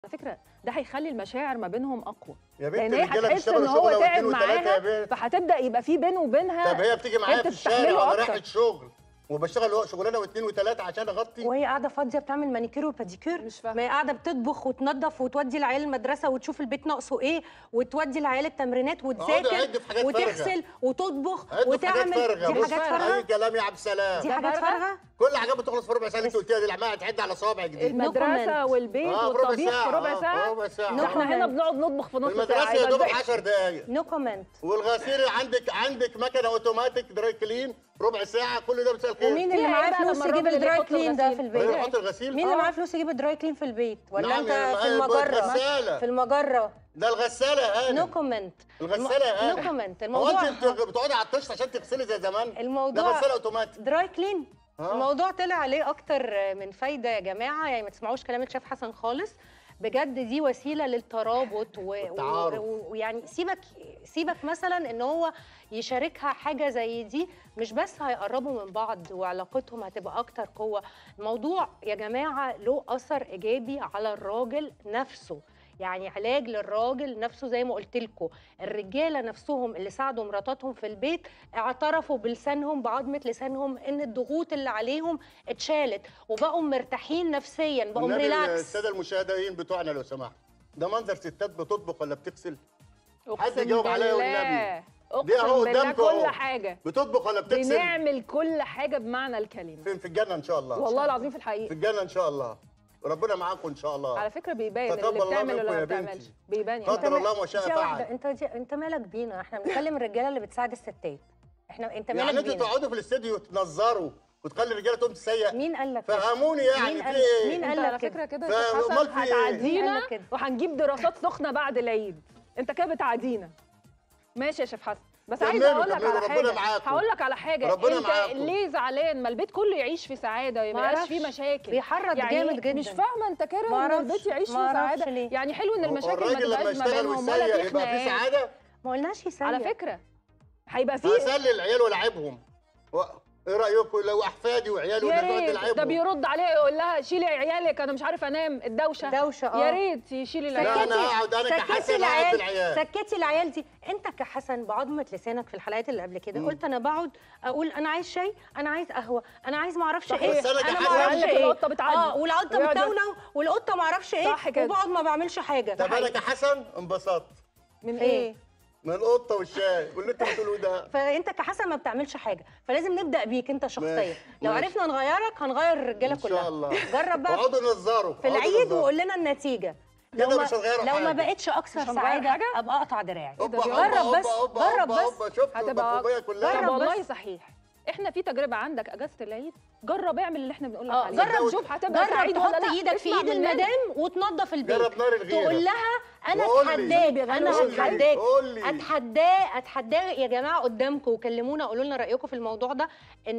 على فكره ده هيخلي المشاعر ما بينهم اقوى يا بنت لان هي الرجاله هتحس بيشتغلوا ان هو شغله تعب واثنين وثلاثه يا معاها بنت فهتبدا يبقى في بينه وبينها طب هي بتيجي معايا هي في الشارع بتستحمله وانا أكتر. رايح الشغل وبشتغل شغلانه واثنين وثلاثه عشان اغطي وهي قاعده فاضيه بتعمل مانيكير وباديكير مش فاهمة. ما هي قاعده بتطبخ وتنظف وتودي العيال المدرسه وتشوف البيت ناقصه ايه وتودي العيال التمرينات وتذاكر عد في حاجات وتغسل وتطبخ عدوا في حاجات وتعمل فارغه دي بص، حاجات اي فارغه كلام يا عبد السلام دي ده حاجات فارغة؟ فارغه كل حاجه بتخلص في ربع ساعه اللي انت قلتيها دي العماله تعد على صوابعك دي المدرسه comment. والبيت اه في ربع والطبيخ ساعه في ربع آه، في ساعه ربع ساعه No ده احنا هنا comment. بنقعد نطبخ في نص ساعه المدرسه يا يبقى دوبك إزاي؟ 10 دقائق نو كومنت والغسيل عندك عندك مكنه اوتوماتيك دراي كلين ربع ساعه كل ده مساء الخير ومين في اللي إيه معاه بقى فلوس لما يجيب الراجل اللي الدراي يحط له كلين ده في غسيل؟ هو البيت يحط الغسيل مين اللي آه. معاه فلوس يجيب الدراي كلين في البيت ولا نعم، انت يا- في يا المجره الغسالة. في المجره ده الغساله يا نو هانم كومنت الغساله يا نو هانم كومنت هو الموضوع انت بت- بتقعدي على الطشت عشان تغسلي زي زمان ده الموضوع غساله اوتوماتيك دراي كلين آه. الموضوع طلع عليه اكتر من فايده يا جماعه يعني ما تسمعوش كلام الشيف حسن خالص بجد دي وسيله للترابط و- والتعارف. و- ويعني سيبك سيبك مثلا ان هو يشاركها حاجه زي دي مش بس هيقربوا من بعض وعلاقتهم هتبقى اكتر قوه الموضوع يا جماعه له اثر ايجابي على الراجل نفسه يعني علاج للراجل نفسه زي ما قلت لكم الرجاله نفسهم اللي ساعدوا مراتاتهم في البيت اعترفوا بلسانهم بعظمه لسانهم ان الضغوط اللي عليهم اتشالت وبقوا مرتاحين نفسيا بقوا والنبي ريلاكس الساده المشاهدين بتوعنا لو سمحت ده منظر ستات بتطبخ ولا بتغسل حد أقسم يجاوب عليا بالله. والنبي. اقسم دي أهو بالله قدامكم أهو. كل حاجه بتطبخ ولا بتغسل بنعمل كل حاجه بمعنى الكلمه فين في الجنه ان شاء الله والله العظيم في في الحقيقه الجنه ان شاء الله ربنا معاكم ان شاء الله على فكره بيبين تقبل اللي الله بتعمل منكم ولا يا ما بنتي. بتعملش بيبان قدر يعني الله ما شاء انت واحدة- فعل انت انت مالك بينا احنا بنتكلم الرجاله اللي بتساعد الستات احنا انت يعني مالك انتوا بينا تقعدوا في الاستديو تنظروا وتخلي الرجاله تقوم تسيق مين قال لك كده؟ فهموني يعني مين في قال- ايه مين انت قال على لك كده؟ فكره كده ف- يا شيخ حسن أمال في إيه؟ مين هتعدينا قال لك كده؟ وهنجيب دراسات سخنه بعد العيد انت كده بتعدينا ماشي يا شيخ حسن بس كملوا، عايزه اقول لك كملوا، على ربنا حاجه معاكم. هقول لك على حاجه ربنا انت معاكم. ليه زعلان ما البيت كله يعيش في سعاده وما يبقاش معرفش. فيه مشاكل بيحرض يعني جامد جدا مش فاهمه انت كاره ان معرفش. البيت يعيش في معرفش سعاده ليه. يعني حلو ان هو المشاكل ما الراجل لما تبقاش ما يشتغل بينهم ولا ويسيق في يبقى في خناقات سعاده ما قلناش يسيء على فكره هيبقى في فاسلي العيال والعبهم و... ايه رايكم لو احفادي وعيالي يا ونقعد ريت ده نلعبهم بيرد عليها يقول لها شيلي عيالك انا مش عارف انام الدوشه دوشه اه يا ريت يشيلي لا، العيال أنا هقعد، أنا سكتي كحسن هقعد بالعيال. سكتي العيال دي انت كحسن بعظمه لسانك في الحلقات اللي قبل كده قلت انا بقعد اقول انا عايز شاي انا عايز قهوه انا عايز ما اعرفش صحيح. ايه بس أنا انا كحسن ما اعرفش قال لك ايه القطة بتعدي. اه والقطه ويقعد- بتونو والقطه ما اعرفش ايه صح كده. وبقعد ما بعملش حاجه طب انا كحسن انبسطت من إيه؟ ايه من القطه والشاي واللي انتوا بتقولوه ده فانت كحسن ما بتعملش حاجه فلازم نبدا بيك انت شخصيا ماشي، لو ماشي. عرفنا نغيرك هنغير الرجاله ان كلها شاء الله جرب بقى اقعدوا نظروا في العيد وقول لنا النتيجه لو كده ما مش هتغيروا لو ما حاجة. بقتش اكثر مش هنغير سعاده حاجة؟ ابقى اقطع دراعي هوبا جرب هوبا بس، هوبا هوبا جرب هوبا بس. هوبا شفتوا هتبقى البفوبيه كلها طب جرب والله بس. صحيح احنا في تجربه عندك اجازه العيد جرب اعمل اللي احنا بنقول لك اه عليه جرب شوف هتبقى جرب سعيد ولا تحط لا ايدك في اسمع ايد مننا. المدام وتنظف البيت جرب نار الغيرة. تقول لها انا وقول لي. اتحداك انا قول لي. هتحداك قول لي. اتحداه اتحداه يا جماعه قدامكم وكلمونا قولوا لنا رايكم في الموضوع ده ان